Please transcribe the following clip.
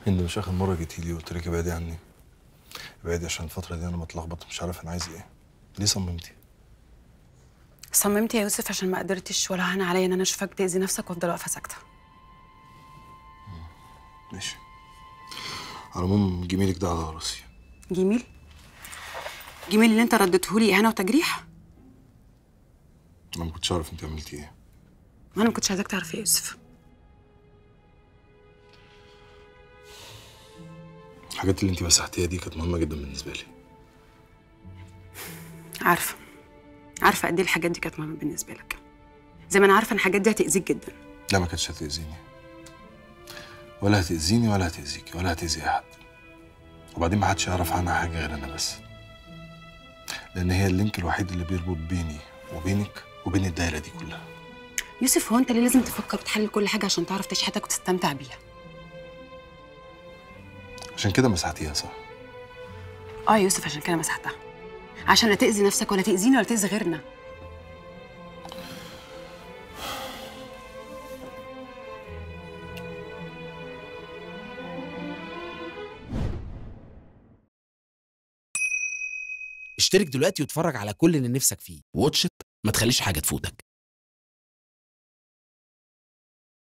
انت مش اخر مره جيتي لي وقلت لك ابعدي عني ابعدي عشان الفتره دي انا متلخبط مش عارف انا عايز ايه ليه صممتي صممت يا يوسف عشان ما قدرتش ولا هان عليا ان انا اشوفك تاذي نفسك وافضل واقفه ساكته ماشي على العموم جميلك ده على راسي جميل جميل اللي انت ردته لي اهانه وتجريح انا ما كنتش عارف انت عملتي ايه ما انا ما كنتش عايزاك تعرف يا يوسف الحاجات اللي انت مسحتيها دي كانت مهمه جدا بالنسبه لي عارفه عارفه قد ايه الحاجات دي كانت مهمه بالنسبه لك زي ما انا عارفه ان الحاجات دي هتاذيك جدا لا ما كانتش هتاذيني ولا هتاذيني ولا هتاذيكي ولا هتاذي احد وبعدين ما حدش يعرف عنها حاجه غير انا بس لان هي اللينك الوحيد اللي بيربط بيني وبينك وبين الدايره دي كلها يوسف هو انت ليه لازم تفكر وتحلل كل حاجه عشان تعرف تعيش حياتك وتستمتع بيها عشان كده مسحتيها صح اه يا يوسف عشان كده مسحتها عشان لا تاذي نفسك ولا تاذيني ولا تاذي غيرنا اشترك دلوقتي واتفرج على كل اللي نفسك فيه واتش إت، ما تخليش حاجة تفوتك